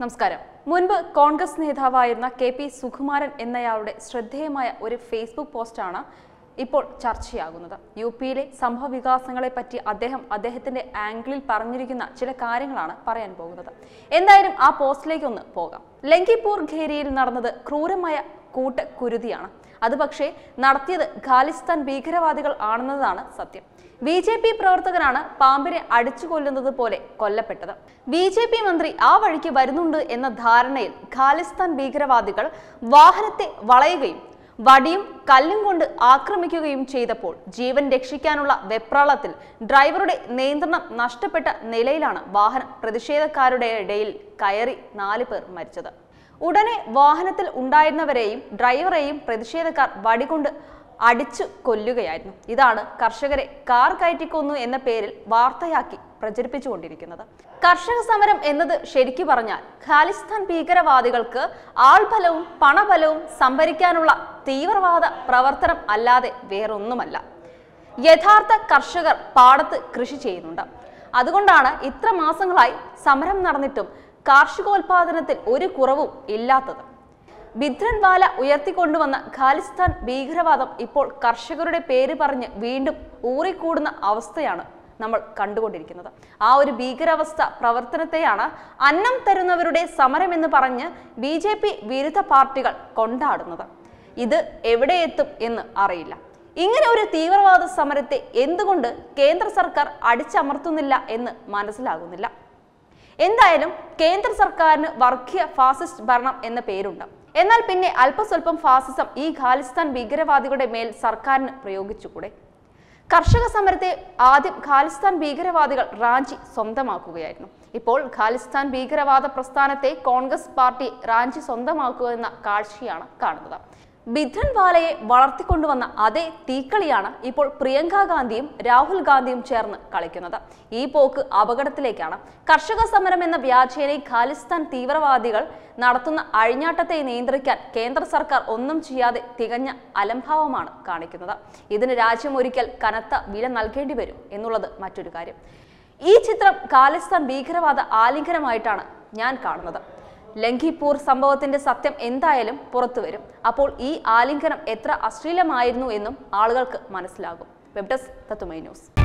നമസ്കാരം മുൻപ് കോൺഗ്രസ് നേതാവായിരുന്ന കെ പി സുകുമാരൻ എന്നയാളുടെ ശ്രദ്ധേയമായ ഒരു ഫേസ്ബുക്ക് പോസ്റ്റാണ് ഇപ്പോൾ ചർച്ചയാകുന്നത് യു പിയിലെ സംഭവ വികാസങ്ങളെ പറ്റി അദ്ദേഹം അദ്ദേഹത്തിന്റെ ആംഗിളിൽ പറഞ്ഞിരിക്കുന്ന ചില കാര്യങ്ങളാണ് പറയാൻ പോകുന്നത് എന്തായാലും ആ പോസ്റ്റിലേക്ക് ഒന്ന് പോകാം ലങ്കിപ്പൂർ ഖേരിയിൽ നടന്നത് ക്രൂരമായ കൂട്ട കുരുതിയാണ് അത് പക്ഷേ നടത്തിയത് ഖാലിസ്ഥാൻ ഭീകരവാദികൾ ആണെന്നതാണ് സത്യം ബി ജെ പി പ്രവർത്തകനാണ് പാമ്പിനെ അടിച്ചു കൊല്ലുന്നത് പോലെ കൊല്ലപ്പെട്ടത് ബി ജെ പി മന്ത്രി ആ വഴിക്ക് വരുന്നുണ്ട് എന്ന ധാരണയിൽ ഖാലിസ്ഥാൻ ഭീകരവാദികൾ വാഹനത്തെ വളയുകയും വടിയും കല്ലും കൊണ്ട് ആക്രമിക്കുകയും ചെയ്തപ്പോൾ ജീവൻ രക്ഷിക്കാനുള്ള വെപ്രാളത്തിൽ ഡ്രൈവറുടെ നിയന്ത്രണം നഷ്ടപ്പെട്ട നിലയിലാണ് വാഹനം പ്രതിഷേധക്കാരുടെ ഇടയിൽ കയറി നാല് പേർ മരിച്ചത് ഉടനെ വാഹനത്തിൽ ഉണ്ടായിരുന്നവരെയും ഡ്രൈവറെയും പ്രതിഷേധക്കാർ വടികൊണ്ട് അടിച്ചു കൊല്ലുകയായിരുന്നു ഇതാണ് കർഷകരെ കാർ കയറ്റിക്കൊന്നു എന്ന പേരിൽ വാർത്തയാക്കി പ്രചരിപ്പിച്ചുകൊണ്ടിരിക്കുന്നത് കർഷക സമരം എന്നത് ശരിക്കു പറഞ്ഞാൽ ഖാലിസ്ഥാൻ ഭീകരവാദികൾക്ക് ആൾബലവും പണബലവും സംഭരിക്കാനുള്ള തീവ്രവാദ പ്രവർത്തനം അല്ലാതെ വേറൊന്നുമല്ല യഥാർത്ഥ കർഷകർ പാടത്ത് കൃഷി ചെയ്യുന്നുണ്ട് അതുകൊണ്ടാണ് ഇത്ര മാസങ്ങളായി സമരം നടന്നിട്ടും കാർഷികോൽപാദനത്തിൽ ഒരു കുറവും ഇല്ലാത്തത് ബിദ്രൻവാല ഉയർത്തിക്കൊണ്ടുവന്ന ഖാലിസ്ഥാൻ ഭീകരവാദം ഇപ്പോൾ കർഷകരുടെ പേര് പറഞ്ഞ് വീണ്ടും ഊറിക്കൂടുന്ന അവസ്ഥയാണ് നമ്മൾ കണ്ടുകൊണ്ടിരിക്കുന്നത് ആ ഒരു ഭീകരാവസ്ഥ പ്രവർത്തനത്തെയാണ് അന്നം തരുന്നവരുടെ സമരം എന്ന് പറഞ്ഞ് ബി ജെ പി വിരുദ്ധ പാർട്ടികൾ കൊണ്ടാടുന്നത് ഇത് എവിടെ എത്തും എന്ന് അറിയില്ല ഇങ്ങനെ ഒരു തീവ്രവാദ സമരത്തെ എന്തുകൊണ്ട് കേന്ദ്ര സർക്കാർ അടിച്ചമർത്തുന്നില്ല എന്ന് മനസ്സിലാകുന്നില്ല എന്തായാലും കേന്ദ്ര സർക്കാരിന് വർഗീയ ഫാസിസ്റ്റ് ഭരണം എന്ന പേരുണ്ട് എന്നാൽ പിന്നെ അല്പസ്വല്പം ഫാസിസം ഈ ഖാലിസ്ഥാൻ ഭീകരവാദികളുടെ മേൽ സർക്കാരിന് പ്രയോഗിച്ചുകൂടെ കർഷക സമരത്തെ ആദ്യം ഖാലിസ്ഥാൻ ഭീകരവാദികൾ റാഞ്ചി സ്വന്തമാക്കുകയായിരുന്നു ഇപ്പോൾ ഖാലിസ്ഥാൻ ഭീകരവാദ പ്രസ്ഥാനത്തെ കോൺഗ്രസ് പാർട്ടി റാഞ്ചി സ്വന്തമാക്കുക എന്ന കാഴ്ചയാണ് കാണുന്നത് ബിധൻവാലയെ വളർത്തിക്കൊണ്ടുവന്ന അതേ തീക്കളിയാണ് ഇപ്പോൾ പ്രിയങ്ക ഗാന്ധിയും രാഹുൽ ഗാന്ധിയും ചേർന്ന് കളിക്കുന്നത് ഈ പോക്ക് അപകടത്തിലേക്കാണ് കർഷക സമരം എന്ന വ്യാജേനെ ഖാലിസ്ഥാൻ തീവ്രവാദികൾ നടത്തുന്ന അഴിഞ്ഞാട്ടത്തെ നിയന്ത്രിക്കാൻ കേന്ദ്ര സർക്കാർ ഒന്നും ചെയ്യാതെ തികഞ്ഞ അലംഭാവമാണ് കാണിക്കുന്നത് ഇതിന് രാജ്യം ഒരിക്കൽ കനത്ത വില നൽകേണ്ടി വരും എന്നുള്ളത് മറ്റൊരു കാര്യം ഈ ചിത്രം ഖാലിസ്ഥാൻ ഭീകരവാദ ആലിംഗനമായിട്ടാണ് ഞാൻ കാണുന്നത് ലങ്കിപ്പൂർ സംഭവത്തിന്റെ സത്യം എന്തായാലും പുറത്തു വരും അപ്പോൾ ഈ ആലിംഗനം എത്ര അശ്ലീലമായിരുന്നു എന്നും ആളുകൾക്ക് മനസ്സിലാകും വെബ് ഡെസ്ക് തത്തുമൈ ന്യൂസ്